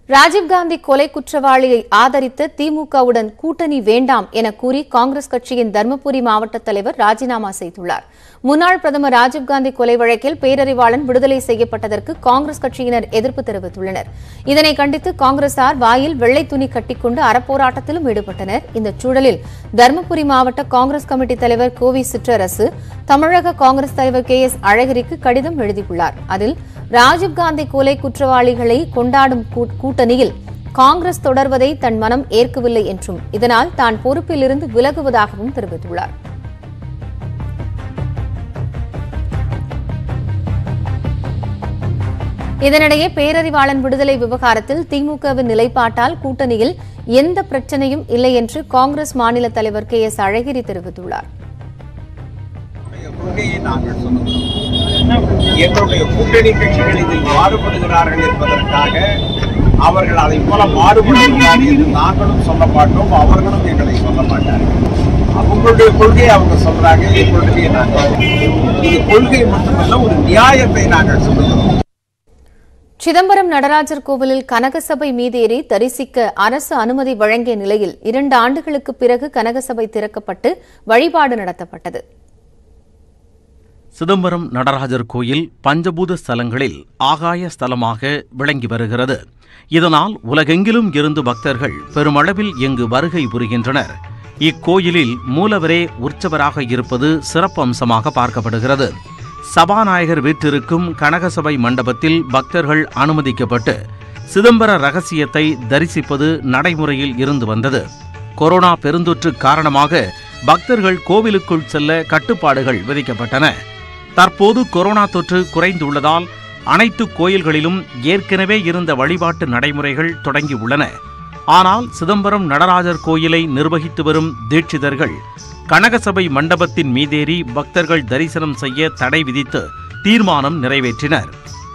ராஜீவ்காந்தி கொலை குற்றவாளியை ஆதரித்த திமுகவுடன் கூட்டணி வேண்டாம் என கூறி காங்கிரஸ் கட்சியின் தருமபுரி மாவட்ட தலைவர் ராஜினாமா செய்துள்ளார் முன்னாள் பிரதமர் ராஜீவ்காந்தி கொலை வழக்கில் பேரறிவாளன் விடுதலை செய்யப்பட்டதற்கு காங்கிரஸ் கட்சியினர் எதிர்ப்பு தெரிவித்துள்ளனர் இதனை கண்டித்து காங்கிரசார் வாயில் வெள்ளை துணி கட்டிக்கொண்டு அறப்போராட்டத்திலும் ஈடுபட்டனர் இந்த சூழலில் தருமபுரி மாவட்ட காங்கிரஸ் கமிட்டி தலைவர் கோவி சிற்றரசு தமிழக காங்கிரஸ் தலைவர் கே எஸ் அழகிரிக்கு கடிதம் எழுதியுள்ளார் அதில் ராஜீவ்காந்தி கொலை குற்றவாளிகளை கொண்டாடும் கூ- கூட்டணியில் காங்கிரஸ் தொடர்வதை தன் மனம் ஏற்கவில்லை என்றும் இதனால் தான் பொறுப்பிலிருந்து விலகுவதாகவும் தெரிவித்துள்ளார் இதனிடையே பேரறிவாளன் விடுதலை விவகாரத்தில் திமுகவின் நிலைப்பாட்டால் கூட்டணியில் எந்த பிரச்சனையும் இல்லை என்று காங்கிரஸ் மாநில தலைவர் கே எஸ் அழகிரி தெரிவித்துள்ளார் எங்களுடைய கொள்கையை நாங்கள் சொல்லுகிறோம் எங்களுடைய கூட்டணி கட்சிகள் இதில் மாறுபடுகிறார்கள் என்பதற்காக அவர்கள் அதை போல மாறுபடுகிறார்கள் என்று நாங்களும் சொல்ல மாட்டோம் அவர்களும் எங்களை சொல்ல மாட்டார்கள் அவங்களுடைய கொள்கையை அவங்க சொல்றாங்க என் கொள்கையை நாங்கள் இது கொள்கை மட்டுமல்ல ஒரு நியாயத்தை நாங்கள் சொல்லுகிறோம் சிதம்பரம் நடராஜர் கோவிலில் கனகசபை மீதேறி தரிசிக்க அரசு அனுமதி வழங்கிய நிலையில் இரண்டு ஆண்டுகளுக்கு பிறகு கனகசபை திறக்கப்பட்டு வழிபாடு நடத்தப்பட்டது சிதம்பரம் நடராஜர் கோயில் பஞ்சபூத ஸ்தலங்களில் ஆகாய ஸ்தலமாக விளங்கி வருகிறது இதனால் உலகெங்கிலும் இருந்து பக்தர்கள் பெருமளவில் இங்கு வருகை புரிகின்றனர் இக்கோயிலில் மூலவரே உற்சவராக இருப்பது சிறப்பு அம்சமாக பார்க்கப்படுகிறது சபாநாயகர் வீற்றிருக்கும் கனகசபை மண்டபத்தில் பக்தர்கள் அனுமதிக்கப்பட்டு சிதம்பர ரகசியத்தை தரிசிப்பது நடைமுறையில் இருந்து வந்தது கொரோனா பெருந்தொற்று காரணமாக பக்தர்கள் கோவிலுக்குள் செல்ல கட்டுப்பாடுகள் விதிக்கப்பட்டன தற்போது கொரோனா தொற்று குறைந்துள்ளதால் அனைத்து கோயில்களிலும் ஏற்கனவே இருந்த வழிபாட்டு நடைமுறைகள் தொடங்கியுள்ளன ஆனால் சிதம்பரம் நடராஜர் கோயிலை நிர்வகித்து வரும் தீட்சிதர்கள் கனகசபை மண்டபத்தின் மீதேறி பக்தர்கள் தரிசனம் செய்ய தடை விதித்து தீர்மானம் நிறைவேற்றினர்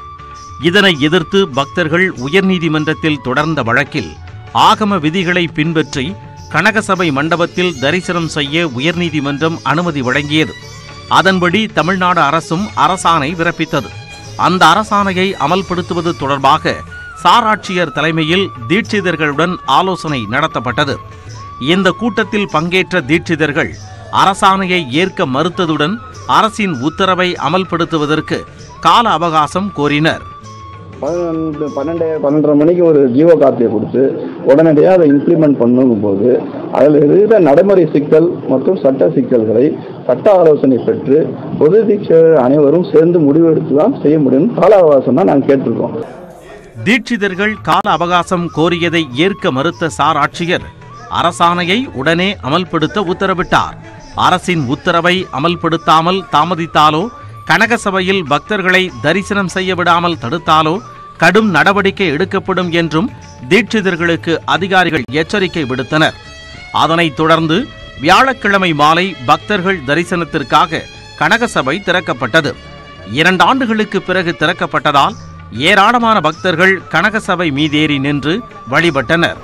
இதனை எதிர்த்து பக்தர்கள் உயர்நீதிமன்றத்தில் தொடர்ந்த வழக்கில் ஆகம விதிகளை பின்பற்றி கனகசபை மண்டபத்தில் தரிசனம் செய்ய உயர்நீதிமன்றம் அனுமதி வழங்கியது அதன்படி தமிழ்நாடு அரசும் அரசாணை பிறப்பித்தது அந்த அரசாணையை அமல்படுத்துவது தொடர்பாக சார் ஆட்சியர் தலைமையில் தீட்சிதர்களுடன் ஆலோசனை நடத்தப்பட்டது இந்த கூட்டத்தில் பங்கேற்ற தீட்சிதர்கள் அரசாணையை ஏற்க மறுத்ததுடன் அரசின் உத்தரவை அமல்படுத்துவதற்கு கால அவகாசம் கோரினர் பன்னெண்டு பன்னெண்டு பன்னெண்டரை மணிக்கு ஒரு ஜியோ காப்பியை கொடுத்து உடனடியாக அதை இம்ப்ளிமெண்ட் பண்ணும் போது அதில் இருக்கிற நடைமுறை சிக்கல் மற்றும் சட்ட சிக்கல்களை சட்ட ஆலோசனை பெற்று பொது தீட்சையர் அனைவரும் சேர்ந்து முடிவெடுத்து தான் செய்ய முடியும் கால அவகாசம் தான் நாங்கள் கேட்டிருக்கோம் தீட்சிதர்கள் கால அவகாசம் கோரியதை ஏற்க மறுத்த சார் ஆட்சியர் அரசாணையை உடனே அமல்படுத்த உத்தரவிட்டார் அரசின் உத்தரவை அமல்படுத்தாமல் தாமதித்தாலோ கனகசபையில் பக்தர்களை தரிசனம் செய்ய விடாமல் தடுத்தாலோ கடும் நடவடிக்கை எடுக்கப்படும் என்றும் தீட்சிதர்களுக்கு அதிகாரிகள் எச்சரிக்கை விடுத்தனர் அதனைத் தொடர்ந்து வியாழக்கிழமை மாலை பக்தர்கள் தரிசனத்திற்காக கனகசபை திறக்கப்பட்டது இரண்டு ஆண்டுகளுக்கு பிறகு திறக்கப்பட்டதால் ஏராளமான பக்தர்கள் கனகசபை மீதேறி நின்று வழிபட்டனர்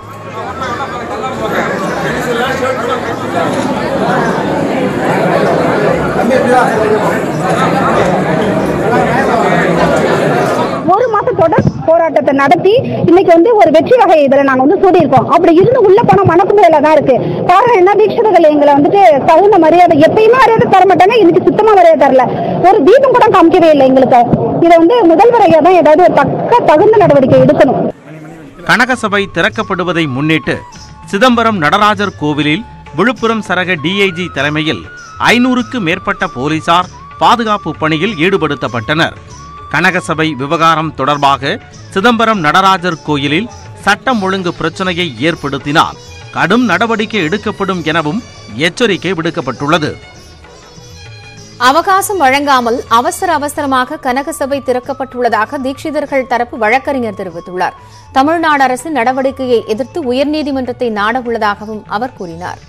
ஒரு மாச தொடர் போராட்டத்தை நடத்தி இன்னைக்கு வந்து ஒரு வெற்றி வகை இதுல நாங்க வந்து சூடியிருக்கோம் அப்படி இருந்து உள்ள போன மனக்குமுறையில தான் இருக்கு காரணம் என்ன தீட்சிதர்கள் எங்களை வந்துட்டு தகுந்த மரியாதை எப்பயுமே மரியாதை தர மாட்டாங்க இன்னைக்கு சுத்தமா மரியாதை தரல ஒரு தீபம் கூட காமிக்கவே இல்லை எங்களுக்கு இதை வந்து முதல்வர் ஐயா தான் ஏதாவது ஒரு தக்க தகுந்த நடவடிக்கை எடுக்கணும் கனகசபை திறக்கப்படுவதை முன்னிட்டு சிதம்பரம் நடராஜர் கோவிலில் விழுப்புரம் சரக டிஐஜி தலைமையில் ஐநூறுக்கு மேற்பட்ட போலீசார் பாதுகாப்பு பணியில் ஈடுபடுத்தப்பட்டனர் கனகசபை விவகாரம் தொடர்பாக சிதம்பரம் நடராஜர் கோயிலில் சட்டம் ஒழுங்கு பிரச்சனையை ஏற்படுத்தினால் கடும் நடவடிக்கை எடுக்கப்படும் எனவும் எச்சரிக்கை விடுக்கப்பட்டுள்ளது அவகாசம் வழங்காமல் அவசர அவசரமாக கனகசபை திறக்கப்பட்டுள்ளதாக தீட்சிதர்கள் தரப்பு வழக்கறிஞர் தெரிவித்துள்ளார் தமிழ்நாடு அரசின் நடவடிக்கையை எதிர்த்து உயர்நீதிமன்றத்தை நாட உள்ளதாகவும் அவர் கூறினார்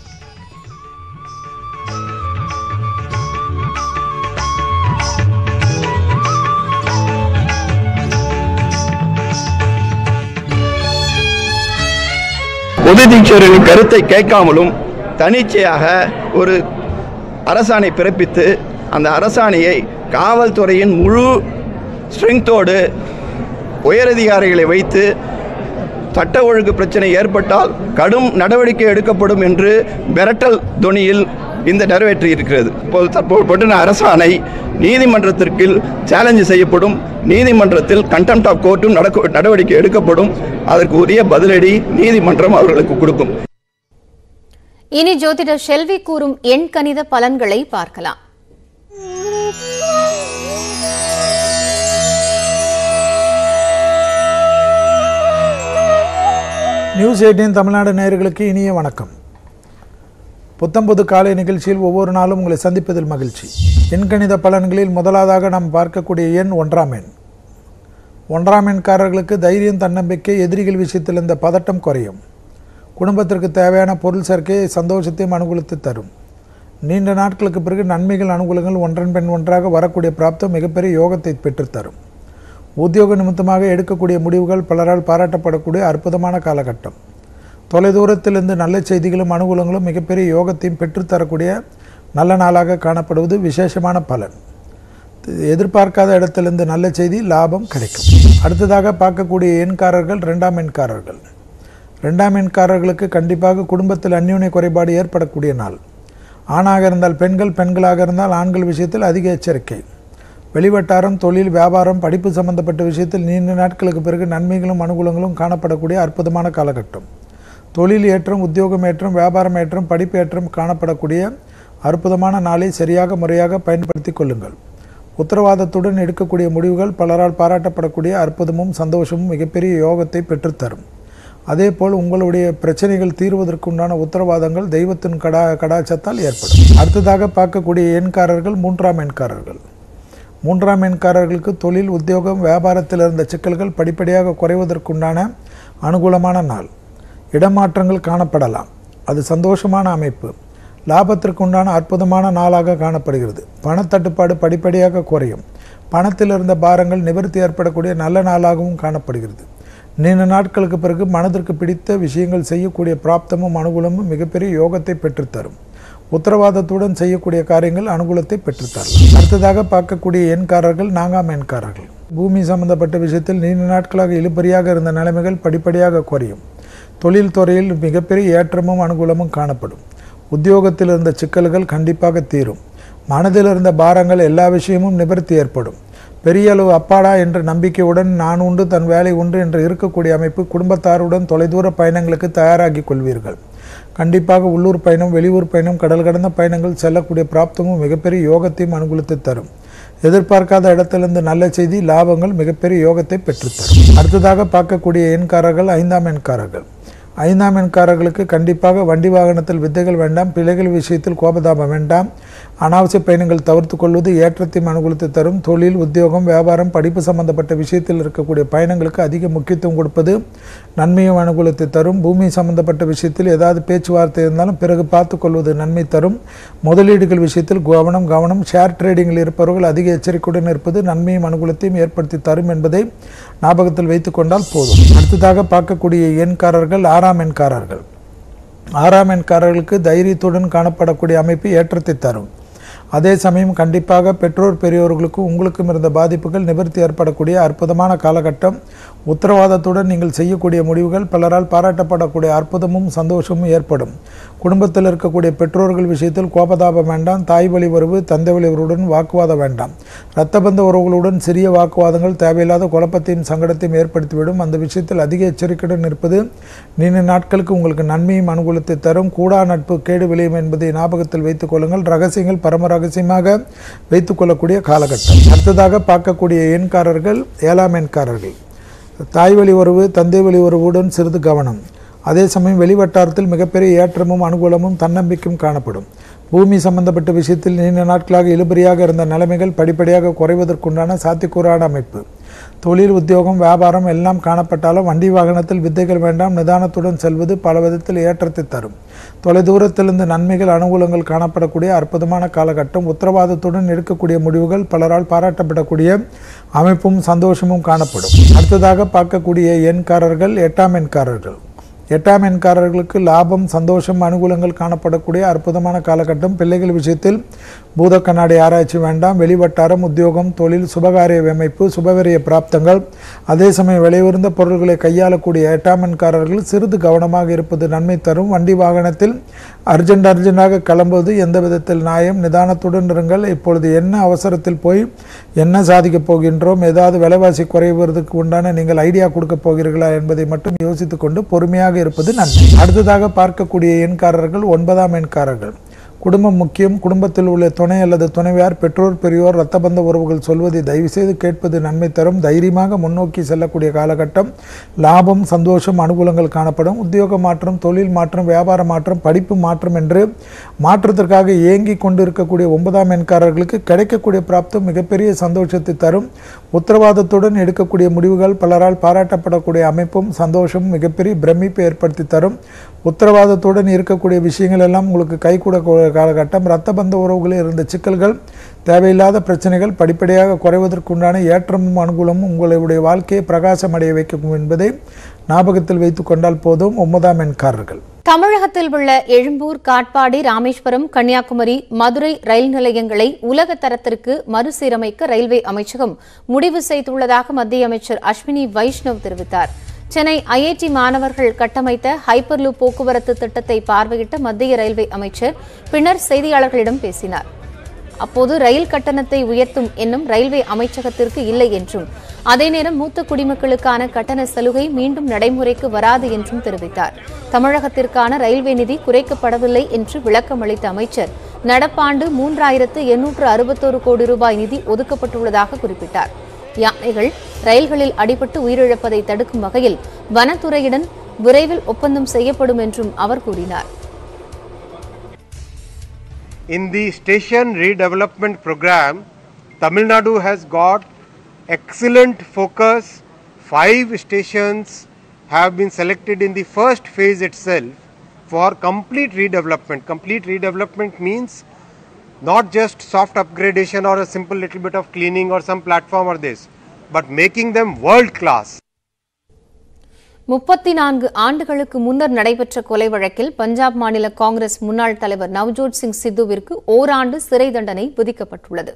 பொது தீட்சரின் கருத்தை கேட்காமலும் தனிச்சையாக ஒரு அரசாணை பிறப்பித்து அந்த அரசாணையை காவல்துறையின் முழு ஸ்ட்ரெங்த்தோடு உயரதிகாரிகளை வைத்து சட்ட ஒழுங்கு பிரச்சனை ஏற்பட்டால் கடும் நடவடிக்கை எடுக்கப்படும் என்று மிரட்டல் தொனியில் இந்த நிறைவேற்றி இருக்கிறது இப்போது தற்போது அரசாணை நீதிமன்றத்திற்கு சேலஞ்சு செய்யப்படும் நீதிமன்றத்தில் கண்டெம்ட் ஆஃப் கோர்ட்டும் நடக்க நடவடிக்கை எடுக்கப்படும் அதற்கு உரிய பதிலடி நீதிமன்றம் அவர்களுக்கு கொடுக்கும் இனி ஜோதிடர் ஷெல்வி கூறும் எண்கணித பலன்களை பார்க்கலாம் நியூஸ் எயிட்டீன் தமிழ்நாடு நேயர்களுக்கு இனிய வணக்கம் புத்தம்புது காலை நிகழ்ச்சியில் ஒவ்வொரு நாளும் உங்களை சந்திப்பதில் மகிழ்ச்சி எண்கணித பலன்களில் முதலாவதாக நாம் பார்க்கக்கூடிய எண் ஒன்றாம் எண் ஒன்றாம் எண்காரர்களுக்கு தைரியம் தன்னம்பிக்கை எதிரிகள் விஷயத்தில் இந்த பதட்டம் குறையும் குடும்பத்திற்கு தேவையான பொருள் சேர்க்கையை சந்தோஷத்தையும் அனுகூலத்தை தரும் நீண்ட நாட்களுக்கு பிறகு நன்மைகள் அனுகூலங்கள் ஒன்றன் பின் ஒன்றாக வரக்கூடிய பிராப்தம் மிகப்பெரிய யோகத்தை பெற்றுத்தரும் உத்தியோக நிமித்தமாக எடுக்கக்கூடிய முடிவுகள் பலரால் பாராட்டப்படக்கூடிய அற்புதமான காலகட்டம் தொலைதூரத்திலிருந்து நல்ல செய்திகளும் அனுகூலங்களும் மிகப்பெரிய யோகத்தையும் பெற்றுத்தரக்கூடிய நல்ல நாளாக காணப்படுவது விசேஷமான பலன் எதிர்பார்க்காத இடத்திலிருந்து நல்ல செய்தி லாபம் கிடைக்கும் அடுத்ததாக பார்க்கக்கூடிய எண்காரர்கள் ரெண்டாம் எண்காரர்கள் ரெண்டாம் எண்காரர்களுக்கு கண்டிப்பாக குடும்பத்தில் அந்யோன்ய குறைபாடு ஏற்படக்கூடிய நாள் ஆணாக இருந்தால் பெண்கள் பெண்களாக இருந்தால் ஆண்கள் விஷயத்தில் அதிக எச்சரிக்கை வெளிவட்டாரம் தொழில் வியாபாரம் படிப்பு சம்பந்தப்பட்ட விஷயத்தில் நீண்ட நாட்களுக்கு பிறகு நன்மைகளும் அனுகூலங்களும் காணப்படக்கூடிய அற்புதமான காலகட்டம் தொழில் ஏற்றம் உத்தியோகம் ஏற்றம் வியாபாரம் ஏற்றம் படிப்பு ஏற்றம் காணப்படக்கூடிய அற்புதமான நாளை சரியாக முறையாக பயன்படுத்தி கொள்ளுங்கள் உத்தரவாதத்துடன் எடுக்கக்கூடிய முடிவுகள் பலரால் பாராட்டப்படக்கூடிய அற்புதமும் சந்தோஷமும் மிகப்பெரிய யோகத்தை பெற்றுத்தரும் அதேபோல் உங்களுடைய பிரச்சனைகள் தீர்வதற்குண்டான உத்தரவாதங்கள் தெய்வத்தின் கடா கடாச்சத்தால் ஏற்படும் அடுத்ததாக பார்க்கக்கூடிய எண்காரர்கள் மூன்றாம் எண்காரர்கள் மூன்றாம் எண்காரர்களுக்கு தொழில் உத்தியோகம் வியாபாரத்தில் இருந்த சிக்கல்கள் படிப்படியாக குறைவதற்குண்டான அனுகூலமான நாள் இடமாற்றங்கள் காணப்படலாம் அது சந்தோஷமான அமைப்பு லாபத்திற்குண்டான அற்புதமான நாளாக காணப்படுகிறது பணத்தட்டுப்பாடு படிப்படியாக குறையும் பணத்தில் இருந்த பாரங்கள் நிவர்த்தி ஏற்படக்கூடிய நல்ல நாளாகவும் காணப்படுகிறது நீண்ட நாட்களுக்கு பிறகு மனதிற்கு பிடித்த விஷயங்கள் செய்யக்கூடிய பிராப்தமும் அனுகூலமும் மிகப்பெரிய யோகத்தை பெற்றுத்தரும் உத்தரவாதத்துடன் செய்யக்கூடிய காரியங்கள் அனுகூலத்தை பெற்றுத்தரலாம் அடுத்ததாக பார்க்கக்கூடிய எண்காரர்கள் நான்காம் எண்காரர்கள் பூமி சம்பந்தப்பட்ட விஷயத்தில் நீண்ட நாட்களாக இழுபறியாக இருந்த நிலைமைகள் படிப்படியாக குறையும் தொழில் துறையில் மிகப்பெரிய ஏற்றமும் அனுகூலமும் காணப்படும் உத்தியோகத்தில் இருந்த சிக்கல்கள் கண்டிப்பாக தீரும் மனதில் இருந்த பாரங்கள் எல்லா விஷயமும் நிவர்த்தி ஏற்படும் பெரிய அளவு அப்பாடா என்ற நம்பிக்கையுடன் நான் உண்டு தன் வேலை உண்டு என்று இருக்கக்கூடிய அமைப்பு குடும்பத்தாருடன் தொலைதூர பயணங்களுக்கு தயாராகி கொள்வீர்கள் கண்டிப்பாக உள்ளூர் பயணம் வெளியூர் பயணம் கடல் கடந்த பயணங்கள் செல்லக்கூடிய பிராப்தமும் மிகப்பெரிய யோகத்தையும் அனுகூலத்தை தரும் எதிர்பார்க்காத இடத்திலிருந்து நல்ல செய்தி லாபங்கள் மிகப்பெரிய யோகத்தை பெற்றுத்தரும் அடுத்ததாக பார்க்கக்கூடிய எண்காரர்கள் ஐந்தாம் எண்காரர்கள் ஐந்தாம் எண்காரர்களுக்கு கண்டிப்பாக வண்டி வாகனத்தில் வித்தைகள் வேண்டாம் பிள்ளைகள் விஷயத்தில் கோபதாபம் வேண்டாம் அனாவசிய பயணங்கள் தவிர்த்து கொள்வது ஏற்றத்தையும் அனுகூலத்தை தரும் தொழில் உத்தியோகம் வியாபாரம் படிப்பு சம்பந்தப்பட்ட விஷயத்தில் இருக்கக்கூடிய பயணங்களுக்கு அதிக முக்கியத்துவம் கொடுப்பது நன்மையும் அனுகூலத்தை தரும் பூமி சம்பந்தப்பட்ட விஷயத்தில் ஏதாவது பேச்சுவார்த்தை இருந்தாலும் பிறகு பார்த்து கொள்வது நன்மை தரும் முதலீடுகள் விஷயத்தில் கவனம் கவனம் ஷேர் ட்ரேடிங்கில் இருப்பவர்கள் அதிக எச்சரிக்கையுடன் இருப்பது நன்மையும் அனுகூலத்தையும் ஏற்படுத்தி தரும் என்பதை ஞாபகத்தில் வைத்துக்கொண்டால் போதும் அடுத்ததாக பார்க்கக்கூடிய எண்காரர்கள் ஆறாம் எண்காரர்கள் ஆறாம் எண்காரர்களுக்கு தைரியத்துடன் காணப்படக்கூடிய அமைப்பு ஏற்றத்தை தரும் அதே சமயம் கண்டிப்பாக பெற்றோர் பெரியோர்களுக்கும் உங்களுக்கும் இருந்த பாதிப்புகள் நிவர்த்தி ஏற்படக்கூடிய அற்புதமான காலகட்டம் உத்தரவாதத்துடன் நீங்கள் செய்யக்கூடிய முடிவுகள் பலரால் பாராட்டப்படக்கூடிய அற்புதமும் சந்தோஷமும் ஏற்படும் குடும்பத்தில் இருக்கக்கூடிய பெற்றோர்கள் விஷயத்தில் கோபதாபம் வேண்டாம் தாய் வழி உறவு தந்தை வழி உறவுடன் வாக்குவாதம் வேண்டாம் இரத்த பந்த உறவுகளுடன் சிறிய வாக்குவாதங்கள் தேவையில்லாத குழப்பத்தையும் சங்கடத்தையும் ஏற்படுத்திவிடும் அந்த விஷயத்தில் அதிக எச்சரிக்கையுடன் இருப்பது நீண்ட நாட்களுக்கு உங்களுக்கு நன்மையும் அனுகூலத்தை தரும் கூடா நட்பு கேடு விளையும் என்பதை ஞாபகத்தில் வைத்துக் கொள்ளுங்கள் ரகசியங்கள் பரம ரகசியமாக வைத்துக்கொள்ளக்கூடிய காலகட்டம் அடுத்ததாக பார்க்கக்கூடிய எண்காரர்கள் ஏழாம் எண்காரர்கள் தாய் வழி உறவு தந்தை வழி உறவுடன் சிறிது கவனம் அதே சமயம் வெளிவட்டாரத்தில் மிகப்பெரிய ஏற்றமும் அனுகூலமும் தன்னம்பிக்கையும் காணப்படும் பூமி சம்பந்தப்பட்ட விஷயத்தில் நீண்ட நாட்களாக இழுபறியாக இருந்த நிலைமைகள் படிப்படியாக குறைவதற்குண்டான சாத்தியக்கூறான அமைப்பு தொழில் உத்தியோகம் வியாபாரம் எல்லாம் காணப்பட்டாலும் வண்டி வாகனத்தில் வித்தைகள் வேண்டாம் நிதானத்துடன் செல்வது பல விதத்தில் ஏற்றத்தை தரும் தொலைதூரத்திலிருந்து நன்மைகள் அனுகூலங்கள் காணப்படக்கூடிய அற்புதமான காலகட்டம் உத்தரவாதத்துடன் எடுக்கக்கூடிய முடிவுகள் பலரால் பாராட்டப்படக்கூடிய அமைப்பும் சந்தோஷமும் காணப்படும் அடுத்ததாக பார்க்கக்கூடிய எண்காரர்கள் எட்டாம் எண்காரர்கள் எட்டாம் எண்காரர்களுக்கு லாபம் சந்தோஷம் அனுகூலங்கள் காணப்படக்கூடிய அற்புதமான காலகட்டம் பிள்ளைகள் விஷயத்தில் பூத கண்ணாடி ஆராய்ச்சி வேண்டாம் வெளிவட்டாரம் உத்தியோகம் தொழில் சுபகாரிய அமைப்பு சுபகாரிய பிராப்தங்கள் அதே சமயம் விலையுறந்த பொருட்களை கையாளக்கூடிய எட்டாம் எண்காரர்கள் சிறிது கவனமாக இருப்பது நன்மை தரும் வண்டி வாகனத்தில் அர்ஜென்ட் அர்ஜென்டாக கிளம்புவது எந்த விதத்தில் நியாயம் நிதானத்துடன் இருங்கள் இப்பொழுது என்ன அவசரத்தில் போய் என்ன சாதிக்கப் போகின்றோம் ஏதாவது விலைவாசி குறைவதற்கு உண்டான நீங்கள் ஐடியா கொடுக்க போகிறீர்களா என்பதை மட்டும் யோசித்துக் கொண்டு பொறுமையாக இருப்பது நன்மை அடுத்ததாக பார்க்கக்கூடிய எண்காரர்கள் ஒன்பதாம் எண்காரர்கள் குடும்பம் முக்கியம் குடும்பத்தில் உள்ள துணை அல்லது துணைவியார் பெற்றோர் பெரியோர் இரத்த பந்த உறவுகள் சொல்வதை தயவு செய்து கேட்பது நன்மை தரும் தைரியமாக முன்னோக்கி செல்லக்கூடிய காலகட்டம் லாபம் சந்தோஷம் அனுகூலங்கள் காணப்படும் உத்தியோக மாற்றம் தொழில் மாற்றம் வியாபார மாற்றம் படிப்பு மாற்றம் என்று மாற்றத்திற்காக ஏங்கி கொண்டு இருக்கக்கூடிய ஒன்பதாம் எண்காரர்களுக்கு கிடைக்கக்கூடிய பிராப்தம் மிகப்பெரிய சந்தோஷத்தை தரும் உத்தரவாதத்துடன் எடுக்கக்கூடிய முடிவுகள் பலரால் பாராட்டப்படக்கூடிய அமைப்பும் சந்தோஷமும் மிகப்பெரிய பிரமிப்பை ஏற்படுத்தி தரும் உத்தரவாதத்துடன் இருக்கக்கூடிய விஷயங்கள் எல்லாம் உங்களுக்கு கைகூடக்கூடிய காலகட்டம் இரத்த பந்த உறவுகளில் இருந்த சிக்கல்கள் தேவையில்லாத பிரச்சனைகள் படிப்படியாக குறைவதற்குண்டான ஏற்றமும் அனுகூலமும் உங்களுடைய வாழ்க்கையை பிரகாசமடைய வைக்கும் என்பதை ஞாபகத்தில் வைத்துக் கொண்டால் போதும் ஒன்பதாம் எண்காரர்கள் தமிழகத்தில் உள்ள எழும்பூர் காட்பாடி ராமேஸ்வரம் கன்னியாகுமரி மதுரை ரயில் நிலையங்களை உலக தரத்திற்கு மறுசீரமைக்க ரயில்வே அமைச்சகம் முடிவு செய்துள்ளதாக மத்திய அமைச்சர் அஸ்வினி வைஷ்ணவ் தெரிவித்தார் சென்னை ஐஐடி மாணவர்கள் கட்டமைத்த ஹைப்பர்லூப் போக்குவரத்து திட்டத்தை பார்வையிட்ட மத்திய ரயில்வே அமைச்சர் பின்னர் செய்தியாளர்களிடம் பேசினார் அப்போது ரயில் கட்டணத்தை உயர்த்தும் எண்ணம் ரயில்வே அமைச்சகத்திற்கு இல்லை என்றும் அதே நேரம் மூத்த குடிமக்களுக்கான கட்டண சலுகை மீண்டும் நடைமுறைக்கு வராது என்றும் தெரிவித்தார் தமிழகத்திற்கான ரயில்வே நிதி குறைக்கப்படவில்லை என்று விளக்கம் அளித்த அமைச்சர் நடப்பாண்டு மூன்றாயிரத்து எண்ணூற்று அறுபத்தோரு கோடி ரூபாய் நிதி ஒதுக்கப்பட்டுள்ளதாக குறிப்பிட்டார் யானைகள் ரயில்களில் அடிபட்டு உயிரிழப்பதை தடுக்கும் வகையில் வனத்துறையுடன் விரைவில் ஒப்பந்தம் செய்யப்படும் என்றும் அவர் கூறினார் In the station redevelopment program, Tamil Nadu has got excellent focus. Five stations have been selected in the first phase itself for complete redevelopment. Complete redevelopment means not just soft upgradation or a simple little bit of cleaning or some platform or this, but making them world class. முப்பத்தி நான்கு ஆண்டுகளுக்கு முன்னர் நடைபெற்ற கொலை வழக்கில் பஞ்சாப் மாநில காங்கிரஸ் முன்னாள் தலைவர் நவ்ஜோத் சிங் சித்துவிற்கு ஓராண்டு சிறை தண்டனை விதிக்கப்பட்டுள்ளது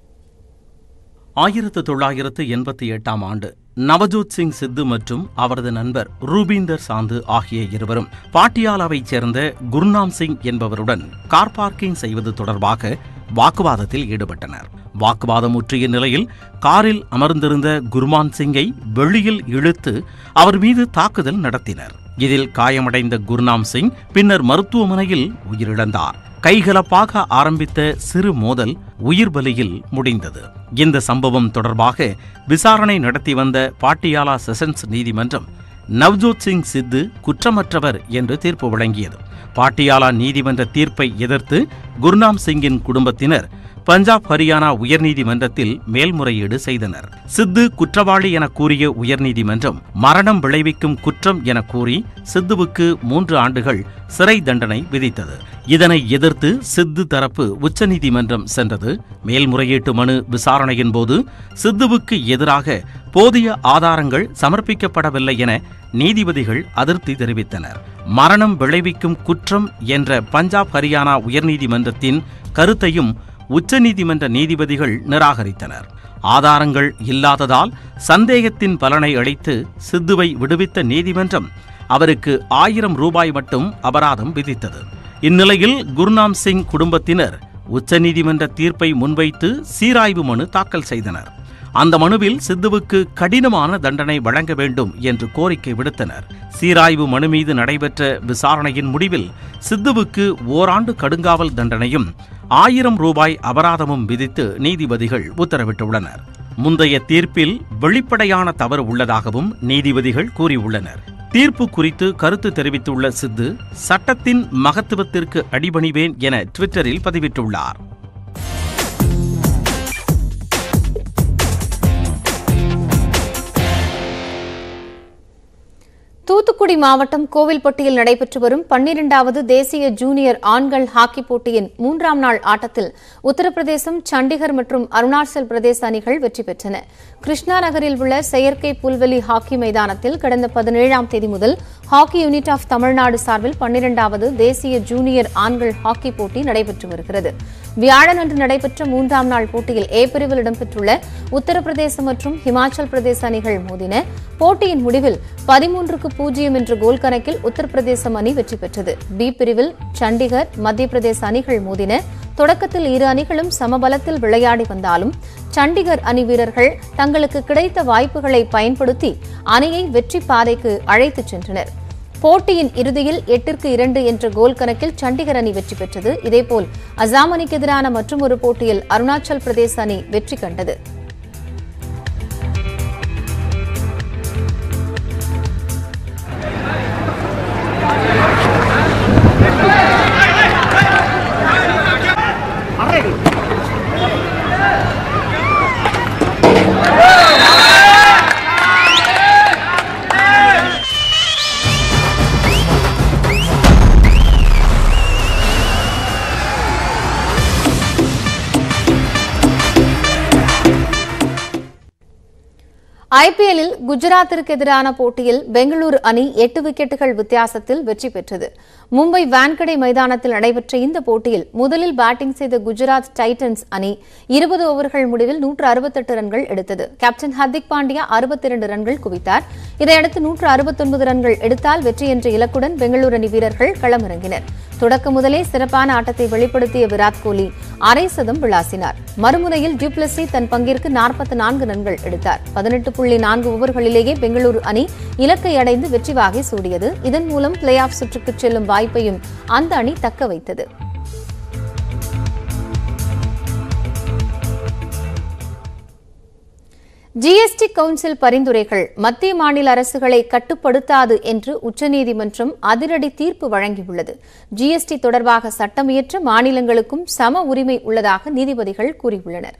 ஆயிரத்து தொள்ளாயிரத்து எண்பத்தி எட்டாம் ஆண்டு நவஜோத் சிங் சித்து மற்றும் அவரது நண்பர் ரூபீந்தர் சாந்து ஆகிய இருவரும் பாட்டியாலாவைச் சேர்ந்த குர்நாம் சிங் என்பவருடன் கார் பார்க்கிங் செய்வது தொடர்பாக வாக்குவாதத்தில் ஈடுபட்டனர் வாக்குவாதம் முற்றிய நிலையில் காரில் அமர்ந்திருந்த குர்மான் சிங்கை வெளியில் இழுத்து அவர் மீது தாக்குதல் நடத்தினர் இதில் காயமடைந்த குர்நாம் சிங் பின்னர் மருத்துவமனையில் உயிரிழந்தார் கைகலப்பாக ஆரம்பித்த சிறு மோதல் உயிர் பலியில் முடிந்தது இந்த சம்பவம் தொடர்பாக விசாரணை நடத்தி வந்த பாட்டியாலா செஷன்ஸ் நீதிமன்றம் நவ்ஜோத் சிங் சித்து குற்றமற்றவர் என்று தீர்ப்பு வழங்கியது பாட்டியாலா நீதிமன்ற தீர்ப்பை எதிர்த்து குர்நாம் சிங்கின் குடும்பத்தினர் பஞ்சாப் ஹரியானா உயர்நீதிமன்றத்தில் மேல்முறையீடு செய்தனர் சித்து குற்றவாளி என கூறிய உயர்நீதிமன்றம் மரணம் விளைவிக்கும் குற்றம் என கூறி சித்துவுக்கு மூன்று ஆண்டுகள் சிறை தண்டனை விதித்தது இதனை எதிர்த்து சித்து தரப்பு உச்சநீதிமன்றம் சென்றது மேல்முறையீட்டு மனு விசாரணையின் போது சித்துவுக்கு எதிராக போதிய ஆதாரங்கள் சமர்ப்பிக்கப்படவில்லை என நீதிபதிகள் அதிருப்தி தெரிவித்தனர் மரணம் விளைவிக்கும் குற்றம் என்ற பஞ்சாப் ஹரியானா உயர்நீதிமன்றத்தின் கருத்தையும் உச்சநீதிமன்ற நீதிபதிகள் நிராகரித்தனர் ஆதாரங்கள் இல்லாததால் சந்தேகத்தின் பலனை அளித்து சித்துவை விடுவித்த நீதிமன்றம் அவருக்கு ஆயிரம் ரூபாய் மட்டும் அபராதம் விதித்தது இந்நிலையில் குர்நாம் சிங் குடும்பத்தினர் உச்சநீதிமன்ற தீர்ப்பை முன்வைத்து சீராய்வு மனு தாக்கல் செய்தனர் அந்த மனுவில் சித்துவுக்கு கடினமான தண்டனை வழங்க வேண்டும் என்று கோரிக்கை விடுத்தனர் சீராய்வு மனு மீது நடைபெற்ற விசாரணையின் முடிவில் சித்துவுக்கு ஓராண்டு கடுங்காவல் தண்டனையும் ஆயிரம் ரூபாய் அபராதமும் விதித்து நீதிபதிகள் உத்தரவிட்டுள்ளனர் முந்தைய தீர்ப்பில் வெளிப்படையான தவறு உள்ளதாகவும் நீதிபதிகள் கூறியுள்ளனர் தீர்ப்பு குறித்து கருத்து தெரிவித்துள்ள சித்து சட்டத்தின் மகத்துவத்திற்கு அடிபணிவேன் என ட்விட்டரில் பதிவிட்டுள்ளார் தூத்துக்குடி மாவட்டம் கோவில்பட்டியில் நடைபெற்று வரும் பன்னிரண்டாவது தேசிய ஜூனியர் ஆண்கள் ஹாக்கி போட்டியின் மூன்றாம் நாள் ஆட்டத்தில் உத்தரப்பிரதேசம் சண்டிகர் மற்றும் அருணாச்சல் பிரதேச அணிகள் வெற்றி பெற்றன கிருஷ்ணா நகரில் உள்ள செயற்கை புல்வெளி ஹாக்கி மைதானத்தில் கடந்த பதினேழாம் தேதி முதல் ஹாக்கி யூனிட் ஆஃப் தமிழ்நாடு சார்பில் பன்னிரண்டாவது தேசிய ஜூனியர் ஆண்கள் ஹாக்கி போட்டி நடைபெற்று வருகிறது வியாழனன்று நடைபெற்ற மூன்றாம் நாள் போட்டியில் ஏ பிரிவில் இடம்பெற்றுள்ள உத்தரப்பிரதேசம் மற்றும் ஹிமாச்சல் பிரதேச அணிகள் மோதின போட்டியின் முடிவில் பதிமூன்றுக்கு பூஜ்ஜியம் என்ற கோல் கணக்கில் உத்தரப்பிரதேசம் அணி வெற்றி பெற்றது பி பிரிவில் சண்டிகர் மத்திய பிரதேச அணிகள் மோதின தொடக்கத்தில் இரு அணிகளும் சமபலத்தில் விளையாடி வந்தாலும் சண்டிகர் அணி வீரர்கள் தங்களுக்கு கிடைத்த வாய்ப்புகளை பயன்படுத்தி அணியை வெற்றி பாதைக்கு அழைத்துச் சென்றனர் போட்டியின் இறுதியில் எட்டிற்கு இரண்டு என்ற கோல் கணக்கில் சண்டிகர் அணி வெற்றி பெற்றது இதேபோல் அசாம் அணிக்கு எதிரான மற்றொரு போட்டியில் அருணாச்சல் பிரதேச அணி வெற்றி கண்டது ஐபிஎல்லில் குஜராத்திற்கு எதிரான போட்டியில் பெங்களூரு அணி எட்டு விக்கெட்டுகள் வித்தியாசத்தில் வெற்றி பெற்றது மும்பை வான்கடே மைதானத்தில் நடைபெற்ற இந்த போட்டியில் முதலில் பேட்டிங் செய்த குஜராத் டைட்டன்ஸ் அணி இருபது ஓவர்கள் முடிவில் நூற்று அறுபத்தெட்டு ரன்கள் எடுத்தது கேப்டன் ஹர்திக் பாண்டியா அறுபத்தி இரண்டு ரன்கள் குவித்தார் இதையடுத்து நூற்று அறுபத்தொன்பது ரன்கள் எடுத்தால் வெற்றி என்ற இலக்குடன் பெங்களூரு அணி வீரர்கள் களமிறங்கினர் தொடக்க முதலே சிறப்பான ஆட்டத்தை வெளிப்படுத்திய விராட் கோலி அரை சதம் விளாசினார் மறுமுனையில் டியூப்ளசி தன் பங்கிற்கு நாற்பத்தி நான்கு ரன்கள் எடுத்தார் பதினெட்டு புள்ளி நான்கு ஓவர்களிலேயே பெங்களூரு அணி இலக்கை அடைந்து வெற்றி வாகை சூடியது இதன் மூலம் பிளே ஆஃப் சுற்றுக்கு செல்லும் வாய்ப்பையும் அந்த அணி தக்க வைத்தது ஜிஎஸ்டி கவுன்சில் பரிந்துரைகள் மத்திய மாநில அரசுகளை கட்டுப்படுத்தாது என்று உச்சநீதிமன்றம் அதிரடி தீர்ப்பு வழங்கியுள்ளது ஜிஎஸ்டி தொடர்பாக சட்டமியற்ற மாநிலங்களுக்கும் சம உரிமை உள்ளதாக நீதிபதிகள் கூறியுள்ளனர்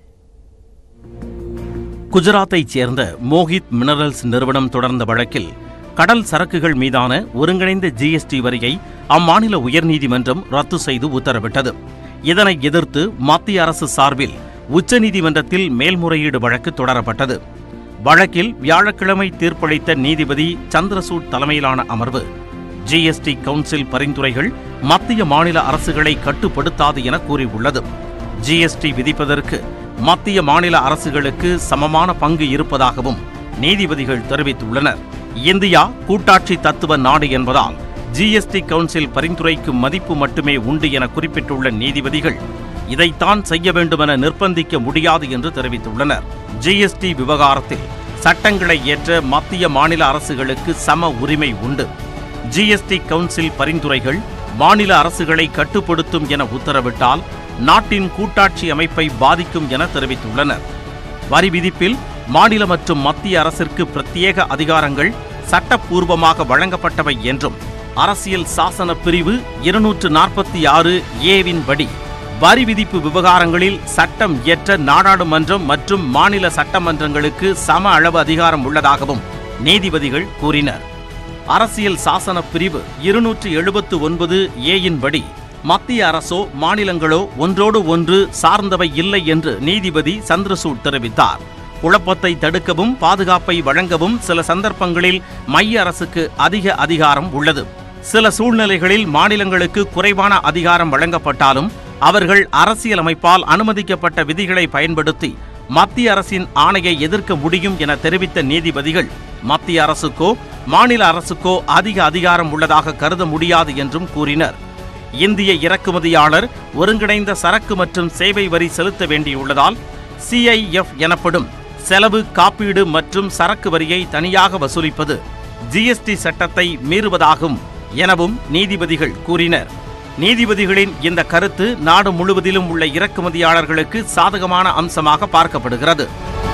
குஜராத்தைச் சேர்ந்த மோஹித் மினரல்ஸ் நிறுவனம் தொடர்ந்த வழக்கில் கடல் சரக்குகள் மீதான ஒருங்கிணைந்த ஜிஎஸ்டி வரியை அம்மாநில உயர்நீதிமன்றம் ரத்து செய்து உத்தரவிட்டது இதனை எதிர்த்து மத்திய அரசு சார்பில் உச்சநீதிமன்றத்தில் மேல்முறையீடு வழக்கு தொடரப்பட்டது வழக்கில் வியாழக்கிழமை தீர்ப்பளித்த நீதிபதி சந்திரசூட் தலைமையிலான அமர்வு ஜிஎஸ்டி கவுன்சில் பரிந்துரைகள் மத்திய மாநில அரசுகளை கட்டுப்படுத்தாது என கூறியுள்ளது ஜிஎஸ்டி விதிப்பதற்கு மத்திய மாநில அரசுகளுக்கு சமமான பங்கு இருப்பதாகவும் நீதிபதிகள் தெரிவித்துள்ளனர் இந்தியா கூட்டாட்சி தத்துவ நாடு என்பதால் ஜிஎஸ்டி கவுன்சில் பரிந்துரைக்கு மதிப்பு மட்டுமே உண்டு என குறிப்பிட்டுள்ள நீதிபதிகள் இதைத்தான் செய்ய வேண்டுமென நிர்பந்திக்க முடியாது என்று தெரிவித்துள்ளனர் ஜிஎஸ்டி விவகாரத்தில் சட்டங்களை ஏற்ற மத்திய மாநில அரசுகளுக்கு சம உரிமை உண்டு ஜிஎஸ்டி கவுன்சில் பரிந்துரைகள் மாநில அரசுகளை கட்டுப்படுத்தும் என உத்தரவிட்டால் நாட்டின் கூட்டாட்சி அமைப்பை பாதிக்கும் என தெரிவித்துள்ளனர் வரி விதிப்பில் மாநில மற்றும் மத்திய அரசிற்கு பிரத்யேக அதிகாரங்கள் சட்டப்பூர்வமாக வழங்கப்பட்டவை என்றும் அரசியல் சாசன பிரிவு இருநூற்று நாற்பத்தி ஆறு ஏவின் படி வரி விதிப்பு விவகாரங்களில் சட்டம் இயற்ற நாடாளுமன்றம் மற்றும் மாநில சட்டமன்றங்களுக்கு சம அளவு அதிகாரம் உள்ளதாகவும் நீதிபதிகள் கூறினர் அரசியல் சாசன பிரிவு இருநூற்று எழுபத்து ஒன்பது ஏயின் படி மத்திய அரசோ மாநிலங்களோ ஒன்றோடு ஒன்று சார்ந்தவை இல்லை என்று நீதிபதி சந்திரசூட் தெரிவித்தார் குழப்பத்தை தடுக்கவும் பாதுகாப்பை வழங்கவும் சில சந்தர்ப்பங்களில் மைய அரசுக்கு அதிக அதிகாரம் உள்ளது சில சூழ்நிலைகளில் மாநிலங்களுக்கு குறைவான அதிகாரம் வழங்கப்பட்டாலும் அவர்கள் அரசியலமைப்பால் அனுமதிக்கப்பட்ட விதிகளை பயன்படுத்தி மத்திய அரசின் ஆணையை எதிர்க்க முடியும் என தெரிவித்த நீதிபதிகள் மத்திய அரசுக்கோ மாநில அரசுக்கோ அதிக அதிகாரம் உள்ளதாக கருத முடியாது என்றும் கூறினர் இந்திய இறக்குமதியாளர் ஒருங்கிணைந்த சரக்கு மற்றும் சேவை வரி செலுத்த வேண்டியுள்ளதால் சிஐஎஃப் எனப்படும் செலவு காப்பீடு மற்றும் சரக்கு வரியை தனியாக வசூலிப்பது ஜிஎஸ்டி சட்டத்தை மீறுவதாகும் எனவும் நீதிபதிகள் கூறினர் நீதிபதிகளின் இந்த கருத்து நாடு முழுவதிலும் உள்ள இறக்குமதியாளர்களுக்கு சாதகமான அம்சமாக பார்க்கப்படுகிறது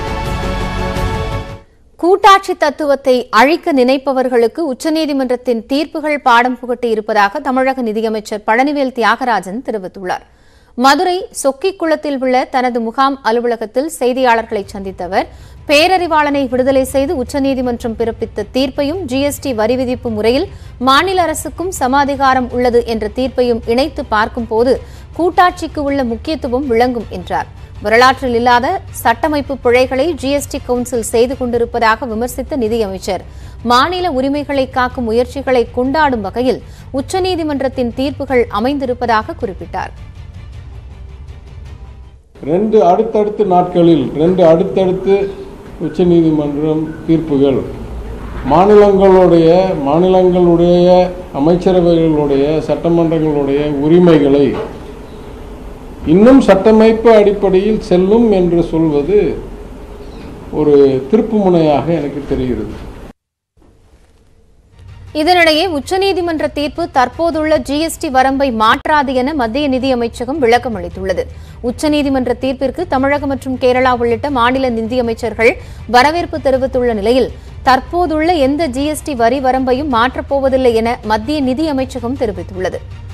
கூட்டாட்சி தத்துவத்தை அழிக்க நினைப்பவர்களுக்கு உச்சநீதிமன்றத்தின் தீர்ப்புகள் பாடம் புகட்டி இருப்பதாக தமிழக நிதியமைச்சர் பழனிவேல் தியாகராஜன் தெரிவித்துள்ளார் மதுரை சொக்கிக்குளத்தில் உள்ள தனது முகாம் அலுவலகத்தில் செய்தியாளர்களை சந்தித்த அவர் பேரறிவாளனை விடுதலை செய்து உச்சநீதிமன்றம் பிறப்பித்த தீர்ப்பையும் ஜிஎஸ்டி வரி விதிப்பு முறையில் மாநில அரசுக்கும் சம அதிகாரம் உள்ளது என்ற தீர்ப்பையும் இணைத்து பார்க்கும்போது கூட்டாட்சிக்கு உள்ள முக்கியத்துவம் விளங்கும் என்றார் வரலாற்றில் இல்லாத சட்டமைப்பு பிழைகளை ஜிஎஸ்டி கவுன்சில் செய்து கொண்டிருப்பதாக விமர்சித்த நிதியமைச்சர் மாநில உரிமைகளை காக்கும் முயற்சிகளை கொண்டாடும் வகையில் உச்சநீதிமன்றத்தின் தீர்ப்புகள் அமைந்திருப்பதாக குறிப்பிட்டார் ரெண்டு அடுத்தடுத்து நாட்களில் ரெண்டு அடுத்தடுத்து உச்சநீதிமன்றம் தீர்ப்புகள் மாநிலங்களுடைய மாநிலங்களுடைய அமைச்சரவைகளுடைய சட்டமன்றங்களுடைய உரிமைகளை இன்னும் சட்டமைப்பு அடிப்படையில் செல்லும் என்று சொல்வது ஒரு திருப்புமுனையாக எனக்கு தெரிகிறது இதனிடையே உச்சநீதிமன்ற தீர்ப்பு தற்போதுள்ள ஜிஎஸ்டி வரம்பை மாற்றாது என மத்திய நிதியமைச்சகம் விளக்கம் அளித்துள்ளது உச்சநீதிமன்ற தீர்ப்பிற்கு தமிழகம் மற்றும் கேரளா உள்ளிட்ட மாநில நிதியமைச்சர்கள் வரவேற்பு தெரிவித்துள்ள நிலையில் தற்போதுள்ள எந்த ஜிஎஸ்டி வரி வரம்பையும் மாற்றப்போவதில்லை என மத்திய நிதியமைச்சகம் தெரிவித்துள்ளது